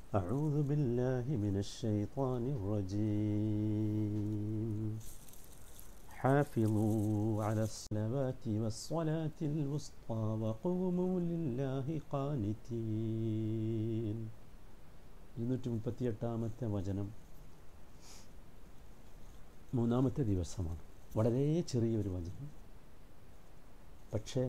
أعوذ بالله من الشيطان الرجيم حافظوا على الصلوات والصلاة الوسطى وقوموا لله قانتين ഇരുന്നൂറ്റി മുപ്പത്തിയെട്ടാമത്തെ വചനം മൂന്നാമത്തെ ദിവസമാണ് വളരെ ചെറിയൊരു വചനം പക്ഷേ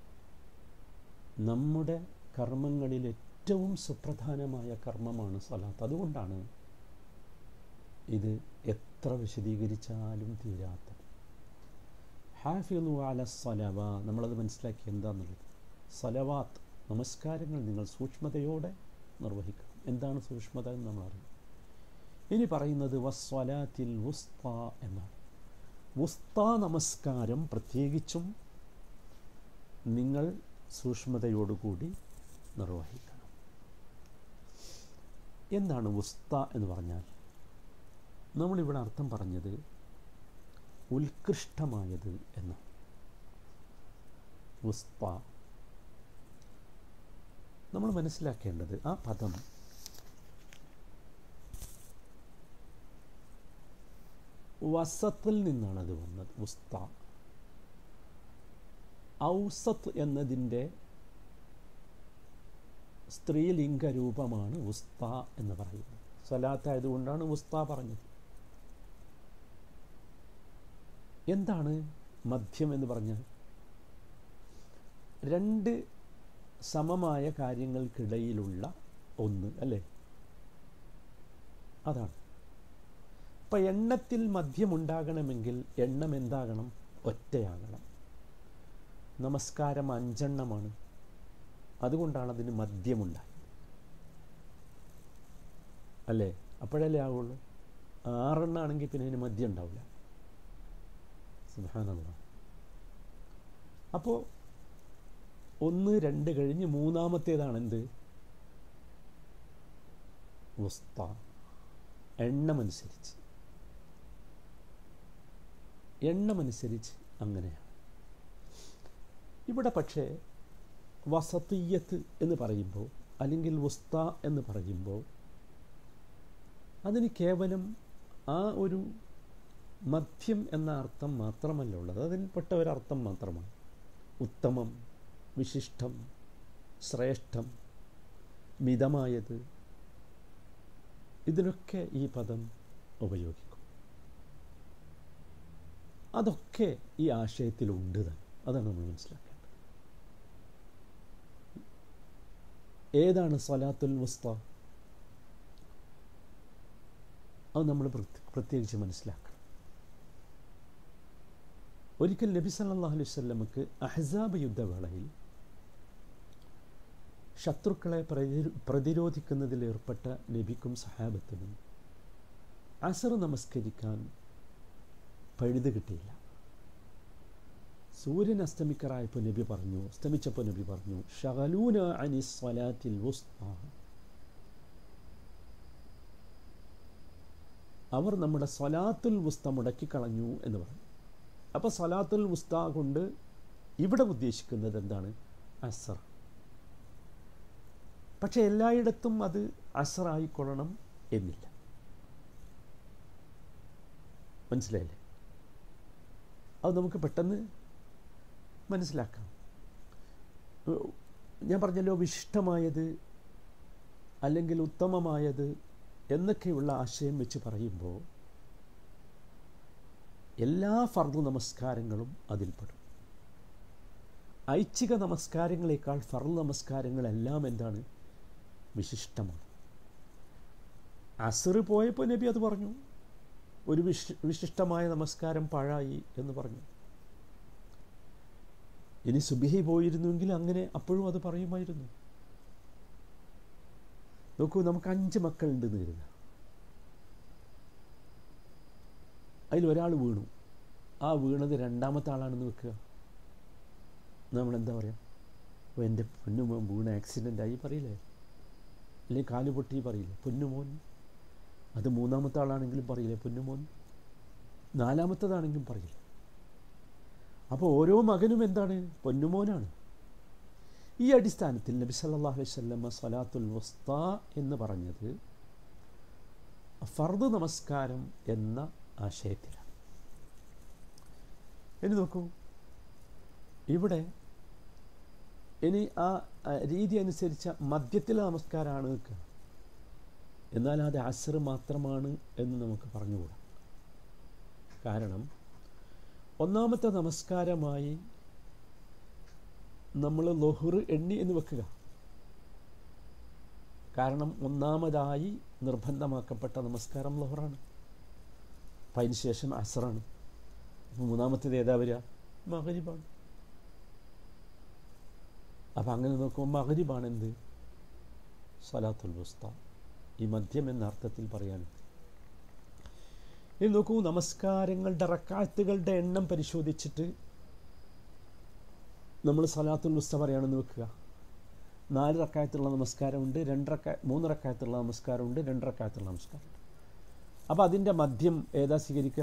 നമ്മുടെ കർമ്മങ്ങളിൽ ഏറ്റവും സുപ്രധാനമായ കർമ്മമാണ് സ്വലാത്ത് അതുകൊണ്ടാണ് ഇത് എത്ര വിശദീകരിച്ചാലും തീരാത്തത് ഹാഫിളു അല സലവ നമ്മളത് മനസ്സിലാക്കി എന്താണെന്നുള്ളത് സലവാത്ത് നമസ്കാരങ്ങൾ നിങ്ങൾ സൂക്ഷ്മതയോടെ നിർവഹിക്കണം എന്താണ് സൂക്ഷ്മത എന്ന് നമ്മൾ അറിയും ഇനി പറയുന്നത് വസ്വലാത്തിൽ വുസ്ത എന്നാണ് വുസ്ത നമസ്കാരം പ്രത്യേകിച്ചും നിങ്ങൾ സൂക്ഷ്മതയോടുകൂടി നിർവഹിക്കണം എന്താണ് വുസ്ത എന്ന് പറഞ്ഞാൽ നമ്മളിവിടെ അർത്ഥം പറഞ്ഞത് ഉത്കൃഷ്ടമായത് എന്നാണ് വുസ്ത നമ്മൾ മനസ്സിലാക്കേണ്ടത് ആ പദം വസത്തിൽ നിന്നാണ് അത് വന്നത് ഉസ്ത ഔസത്ത് എന്നതിൻ്റെ സ്ത്രീലിംഗ രൂപമാണ് ഉസ്ത എന്ന് പറയുന്നത് സ്വലാത്തായതുകൊണ്ടാണ് ഉസ്ത പറഞ്ഞത് എന്താണ് മദ്യം എന്ന് പറഞ്ഞാൽ രണ്ട് സമമായ കാര്യങ്ങൾക്കിടയിലുള്ള ഒന്ന് അല്ലേ അതാണ് അപ്പം എണ്ണത്തിൽ മദ്യമുണ്ടാകണമെങ്കിൽ എണ്ണം എന്താകണം ഒറ്റയാകണം നമസ്കാരം അഞ്ചെണ്ണമാണ് അതുകൊണ്ടാണ് അതിന് മദ്യമുണ്ടായത് അല്ലേ അപ്പോഴല്ലേ ആവുള്ളൂ ആറെണ്ണാണെങ്കിൽ പിന്നെ അതിന് മദ്യം ഉണ്ടാവില്ല സുഹാനുള്ള അപ്പോൾ ഒന്ന് രണ്ട് കഴിഞ്ഞ് മൂന്നാമത്തേതാണ് എന്ത് ഉസ്ത എണ്ണമനുസരിച്ച് എണ്ണമനുസരിച്ച് അങ്ങനെയാണ് ഇവിടെ പക്ഷേ വസതീയത്ത് എന്ന് പറയുമ്പോൾ അല്ലെങ്കിൽ ഉസ്ത എന്ന് പറയുമ്പോൾ അതിന് കേവലം ആ ഒരു മദ്യം എന്ന അർത്ഥം മാത്രമല്ല ഉള്ളത് അതിൽപ്പെട്ട ഒരർത്ഥം മാത്രമാണ് ഉത്തമം വിശിഷ്ടം ശ്രേഷ്ഠം മിതമായത് ഇതിനൊക്കെ ഈ പദം ഉപയോഗിക്കും അതൊക്കെ ഈ ആശയത്തിലുണ്ട് തന്നെ അതാണ് നമ്മൾ മനസ്സിലാക്കേണ്ടത് ഏതാണ് സലാത്തുൽ മുസ്ത അത് നമ്മൾ പ്രത്യേകിച്ച് മനസ്സിലാക്കണം ഒരിക്കൽ നബി സല്ലല്ലാഹു അലൈഹി വസല്ലമക്ക് അഹ്സാബ് യുദ്ധവേളയിൽ ശത്രുക്കളെ പ്രതിരോധിക്കുന്നതിൽ ഏർപ്പെട്ട നബിക്കും സഹാബത്തിനും അസർ നമസ്കരിക്കാൻ പഴുത് കിട്ടിയില്ല സൂര്യൻ അസ്തമിക്കറായപ്പോൾ നബി പറഞ്ഞു അസ്തമിച്ചപ്പോൾ നബി പറഞ്ഞു ഷഗലൂന അനി സ്വലാത്തിൽ അവർ നമ്മുടെ സ്വലാത്തുൽ വുസ്ത മുടക്കിക്കളഞ്ഞു എന്ന് പറഞ്ഞു അപ്പോൾ സ്വലാത്തുൽ വുസ്ത കൊണ്ട് ഇവിടെ ഉദ്ദേശിക്കുന്നത് എന്താണ് അസർ പക്ഷെ എല്ലായിടത്തും അത് അസറായിക്കൊള്ളണം എന്നില്ല മനസ്സിലായില്ലേ അത് നമുക്ക് പെട്ടെന്ന് മനസ്സിലാക്കാം ഞാൻ പറഞ്ഞല്ലോ വിശിഷ്ടമായത് അല്ലെങ്കിൽ ഉത്തമമായത് എന്നൊക്കെയുള്ള ആശയം വെച്ച് പറയുമ്പോൾ എല്ലാ ഫർദ് നമസ്കാരങ്ങളും അതിൽപ്പെടും ഐച്ഛിക നമസ്കാരങ്ങളെക്കാൾ ഫർദ് നമസ്കാരങ്ങളെല്ലാം എന്താണ് വിശിഷ്ടമാണ് അസർ പോയപ്പോൾ നബി അത് പറഞ്ഞു ഒരു വിശി വിശിഷ്ടമായ നമസ്കാരം പാഴായി എന്ന് പറഞ്ഞു ഇനി സുബിഹി പോയിരുന്നുവെങ്കിൽ അങ്ങനെ അപ്പോഴും അത് പറയുമായിരുന്നു നോക്കൂ നമുക്ക് അഞ്ച് മക്കളുണ്ടെന്ന് കരുതുക അതിൽ ഒരാൾ വീണു ആ വീണത് രണ്ടാമത്തെ ആളാണെന്ന് വെക്കുക നമ്മൾ എന്താ പറയുക അപ്പോൾ എൻ്റെ പൊന്നുമോൻ വീണ ആക്സിഡൻ്റ് ആയി പറയില്ലേ അല്ലെങ്കിൽ കാല് പൊട്ടി പറയില്ലേ പൊന്നുമോൻ അത് മൂന്നാമത്തെ ആളാണെങ്കിലും പറയില്ലേ പൊന്നുമോൻ നാലാമത്തതാണെങ്കിലും പറയില്ല അപ്പോൾ ഓരോ മകനും എന്താണ് പൊന്നുമോനാണ് ഈ അടിസ്ഥാനത്തിൽ നബി സല്ലല്ലാഹു അലൈഹി വസല്ലം സ്വലാത്തുൽ വസ്ത എന്ന് പറഞ്ഞത് ഫർദ് നമസ്കാരം എന്ന ആശയത്തിലാണ് ഇനി നോക്കൂ ഇവിടെ ഇനി ആ ആ രീതി അനുസരിച്ച മധ്യത്തിലെ നമസ്കാരമാണ് നിൽക്കുക എന്നാൽ അത് അസർ മാത്രമാണ് എന്ന് നമുക്ക് പറഞ്ഞുകൂടാ കാരണം ഒന്നാമത്തെ നമസ്കാരമായി നമ്മൾ ലൊഹുർ എണ്ണി എന്ന് വെക്കുക കാരണം ഒന്നാമതായി നിർബന്ധമാക്കപ്പെട്ട നമസ്കാരം ലൊഹറാണ് അപ്പം അതിന് ശേഷം അസറാണ് അപ്പം മൂന്നാമത്തേത് ഏതാ വരിക മകരിബാണ് അപ്പം അങ്ങനെ നോക്കുമ്പോൾ മകരിബാണ് എന്ത് സലാത്തുൽ വസ്ത ഈ മദ്യം എന്ന അർത്ഥത്തിൽ പറയാനുണ്ട് ഇനി നോക്കൂ നമസ്കാരങ്ങളുടെ റക്കാത്തുകളുടെ എണ്ണം പരിശോധിച്ചിട്ട് നമ്മൾ സലാത്തുൽ വസ്ത പറയുകയാണെന്ന് വെക്കുക നാല് റക്കായത്തുള്ള നമസ്കാരമുണ്ട് രണ്ട് റക്ക മൂന്ന് റക്കായത്തുള്ള നമസ്കാരമുണ്ട് രണ്ട് റക്കായത്തുള്ള നമസ്കാരമുണ്ട് അപ്പോൾ അതിൻ്റെ മദ്യം ഏതാ സ്വീകരിക്കുക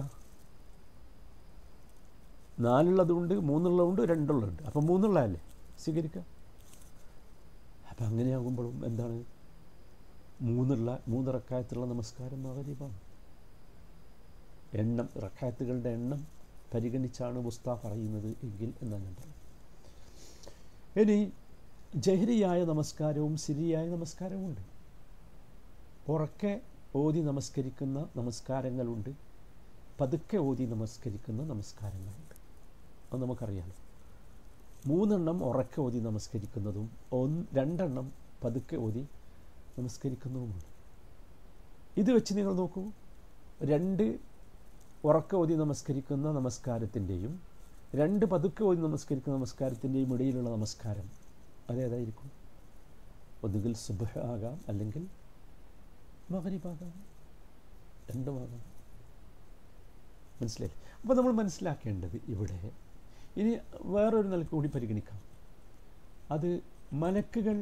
നാലുള്ളതുണ്ട് മൂന്നുള്ളതുണ്ട് രണ്ടുള്ളതുണ്ട് അപ്പം മൂന്നുള്ളതല്ലേ സ്വീകരിക്കുക അപ്പം അങ്ങനെയാകുമ്പോഴും എന്താണ് മൂന്നുള്ള മൂന്ന് റക്കായത്തുള്ള നമസ്കാരം മകരീബാണ് എണ്ണം റക്കായത്തുകളുടെ എണ്ണം പരിഗണിച്ചാണ് മുസ്ത പറയുന്നത് എങ്കിൽ എന്നാണ് ഞാൻ പറയുന്നത് ഇനി ജഹരിയായ നമസ്കാരവും സിരിയായ നമസ്കാരവുമുണ്ട് ഉറക്കെ ഓതി നമസ്കരിക്കുന്ന നമസ്കാരങ്ങളുണ്ട് പതുക്കെ ഓതി നമസ്കരിക്കുന്ന നമസ്കാരങ്ങളുണ്ട് അത് നമുക്കറിയാലോ മൂന്നെണ്ണം ഉറക്കെ ഓതി നമസ്കരിക്കുന്നതും ഒന്ന് രണ്ടെണ്ണം പതുക്കെ ഓതി നമസ്കരിക്കുന്നതുമുണ്ട് ഇത് വെച്ച് നിങ്ങൾ നോക്കൂ രണ്ട് ഉറക്ക ഓതി നമസ്കരിക്കുന്ന നമസ്കാരത്തിൻ്റെയും രണ്ട് പതുക്കെ ഓതി നമസ്കരിക്കുന്ന നമസ്കാരത്തിൻ്റെയും ഇടയിലുള്ള നമസ്കാരം അതേതായിരിക്കും ഒന്നുകിൽ സുബഹ ആകാം അല്ലെങ്കിൽ മകരീബാകാം രണ്ടുമാകാം മനസ്സിലായി അപ്പോൾ നമ്മൾ മനസ്സിലാക്കേണ്ടത് ഇവിടെ ഇനി വേറൊരു നിലക്ക് കൂടി പരിഗണിക്കാം അത് മലക്കുകൾ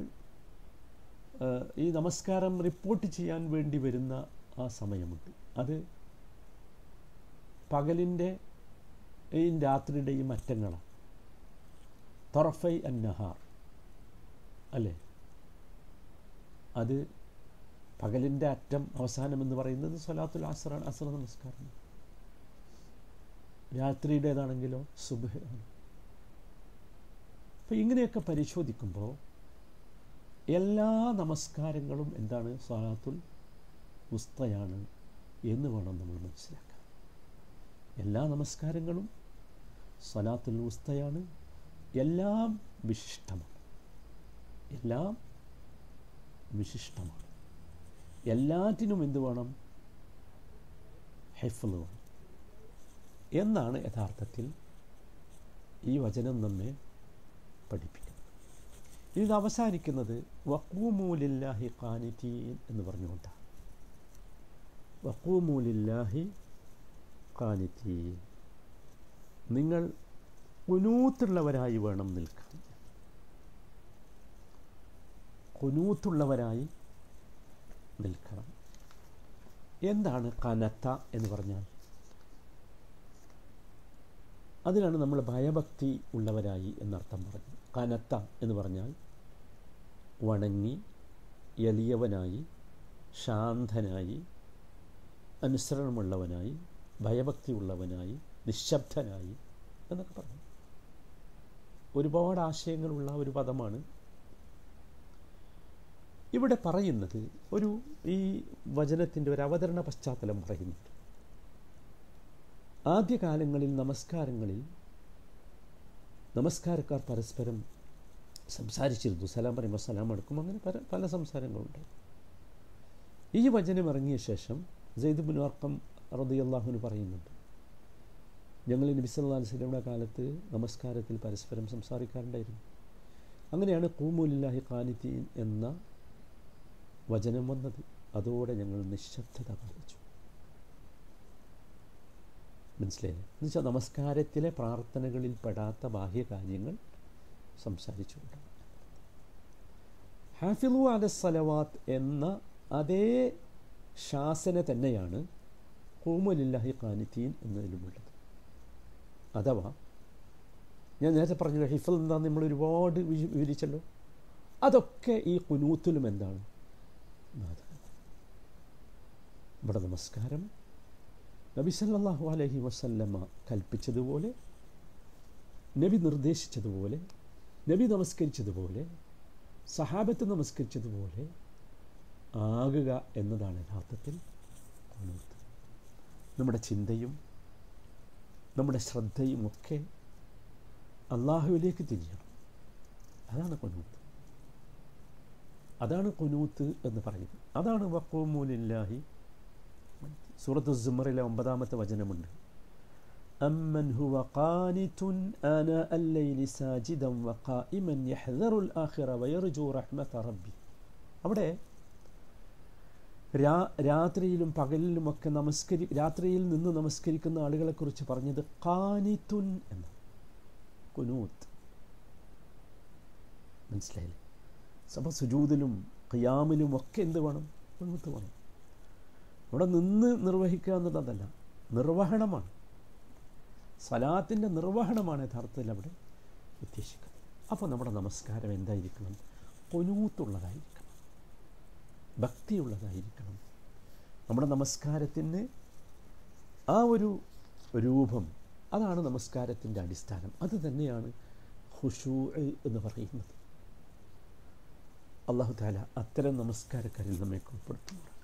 ഈ നമസ്കാരം റിപ്പോർട്ട് ചെയ്യാൻ വേണ്ടി വരുന്ന ആ സമയമുണ്ട് അത് പകലിൻ്റെ ഈ രാത്രിയുടെയും അറ്റങ്ങളാണ് തൊറഫൈ അന്നഹാർ അല്ലേ അത് പകലിൻ്റെ അറ്റം അവസാനം എന്ന് പറയുന്നത് സലാത്തുൽ അസറാണ് അസർ നമസ്കാരം രാത്രിയുടേതാണെങ്കിലോ സുബഹയാണ് അപ്പം ഇങ്ങനെയൊക്കെ പരിശോധിക്കുമ്പോൾ എല്ലാ നമസ്കാരങ്ങളും എന്താണ് സലാത്തുൽ ഉസ്തയാണ് എന്ന് വേണം നമ്മൾ മനസ്സിലാക്കാൻ എല്ലാ നമസ്കാരങ്ങളും സലാത്തുൽ ഉസ്തയാണ് എല്ലാം വിശിഷ്ടമാണ് എല്ലാം വിശിഷ്ടമാണ് എല്ലാറ്റിനും എന്ത് വേണം ഹെഫിൾ വേണം എന്നാണ് യഥാർത്ഥത്തിൽ ഈ വചനം നമ്മെ പഠിപ്പിക്കുന്നത് ഇത് അവസാനിക്കുന്നത് വക്കൂമൂലില്ലാഹി ഖാനിറ്റീൻ എന്ന് പറഞ്ഞുകൊണ്ടാണ് വക്കൂമൂലില്ലാഹി ഖാനിറ്റീൻ നിങ്ങൾ കുനൂത്തുള്ളവരായി വേണം നിൽക്കാൻ കുനൂത്തുള്ളവരായി നിൽക്കണം എന്താണ് കനത്ത എന്ന് പറഞ്ഞാൽ അതിനാണ് നമ്മൾ ഭയഭക്തി ഉള്ളവരായി എന്നർത്ഥം പറഞ്ഞു കനത്ത എന്ന് പറഞ്ഞാൽ വണങ്ങി എളിയവനായി ശാന്തനായി അനുസരണമുള്ളവനായി ഭയഭക്തി ഉള്ളവനായി നിശബ്ദനായി എന്നൊക്കെ പറഞ്ഞു ഒരുപാട് ആശയങ്ങളുള്ള ഒരു പദമാണ് ഇവിടെ പറയുന്നത് ഒരു ഈ വചനത്തിൻ്റെ ഒരു അവതരണ പശ്ചാത്തലം പറയുന്നുണ്ട് ആദ്യകാലങ്ങളിൽ നമസ്കാരങ്ങളിൽ നമസ്കാരക്കാർ പരസ്പരം സംസാരിച്ചിരുന്നു സലാം പറയുമ്പോൾ സലാം എടുക്കും അങ്ങനെ പല പല സംസാരങ്ങളുണ്ട് ഈ വചനം ഇറങ്ങിയ ശേഷം ജയ്ദ് ബിൻ വർക്കം റദിയല്ലാഹുവിന് പറയുന്നുണ്ട് ഞങ്ങൾ നബി സല്ലാ അലിസ്ലമിയുടെ കാലത്ത് നമസ്കാരത്തിൽ പരസ്പരം സംസാരിക്കാറുണ്ടായിരുന്നു അങ്ങനെയാണ് കൂമുലില്ലാഹി ഖാനിത്തീൻ എന്ന വചനം വന്നത് അതോടെ ഞങ്ങൾ നിശബ്ദത പാലിച്ചു മനസ്സിലായില്ലേ എന്ന് വെച്ചാൽ നമസ്കാരത്തിലെ പ്രാർത്ഥനകളിൽ പെടാത്ത ബാഹ്യകാര്യങ്ങൾ സംസാരിച്ചുകൊണ്ട് ഹാഫിലു അല സലവാത്ത് എന്ന അതേ ശാസന തന്നെയാണ് കൂമുലില്ലാഹി ഖാനിത്തീൻ എന്നതിലുമുള്ളത് അഥവാ ഞാൻ നേരത്തെ പറഞ്ഞല്ലോ ഹിഫൽ എന്താണെന്ന് നമ്മൾ ഒരുപാട് വിവരിച്ചല്ലോ അതൊക്കെ ഈ കുനൂത്തിലും എന്താണ് ബാധകമാണ് ഇവിടെ നമസ്കാരം നബി സല്ലല്ലാഹു അലൈഹി വസല്ലമ കൽപ്പിച്ചതുപോലെ നബി നിർദ്ദേശിച്ചതുപോലെ നബി നമസ്കരിച്ചതുപോലെ സഹാബത്ത് നമസ്കരിച്ചതുപോലെ ആകുക എന്നതാണ് യഥാർത്ഥത്തിൽ കുനൂത്ത് നമ്മുടെ ചിന്തയും നമ്മുടെ ശ്രദ്ധയും ഒക്കെ അള്ളാഹുവിലേക്ക് തിരിയണം അതാണ് കുനൂത്ത് അതാണ് കുനൂത്ത് എന്ന് പറയുന്നത് അതാണ് വക്കോമൂലില്ലാഹി സൂറത്ത് സുമറിലെ ഒമ്പതാമത്തെ വചനമുണ്ട് أمن هو قانت آناء الليل ساجدا وقائما يحذر الآخرة ويرجو رحمة ربي അവിടെ രാ രാത്രിയിലും പകലിലുമൊക്കെ നമസ്കരി രാത്രിയിൽ നിന്ന് നമസ്കരിക്കുന്ന ആളുകളെക്കുറിച്ച് പറഞ്ഞത് കാനിത്തുൻ എന്ന് കുനൂത്ത് മനസ്സിലായില്ലേ സഭ സുജൂതിലും ഖിയാമിലും ഒക്കെ എന്ത് വേണം കുനൂത്ത് വേണം അവിടെ നിന്ന് നിർവഹിക്കുക എന്നുള്ളതല്ല നിർവഹണമാണ് സലാത്തിൻ്റെ നിർവഹണമാണ് യഥാർത്ഥത്തിൽ അവിടെ ഉദ്ദേശിക്കുന്നത് അപ്പോൾ നമ്മുടെ നമസ്കാരം എന്തായിരിക്കണം കൊനൂത്തുള്ളതായിരിക്കണം ഭക്തിയുള്ളതായിരിക്കണം നമ്മുടെ നമസ്കാരത്തിന് ആ ഒരു രൂപം അതാണ് നമസ്കാരത്തിൻ്റെ അടിസ്ഥാനം അത് തന്നെയാണ് ഹുഷൂ എന്ന് പറയുന്നത് അള്ളാഹു താല അത്തരം നമസ്കാരക്കാരിൽ നമ്മെ ഉൾപ്പെടുത്തുന്നു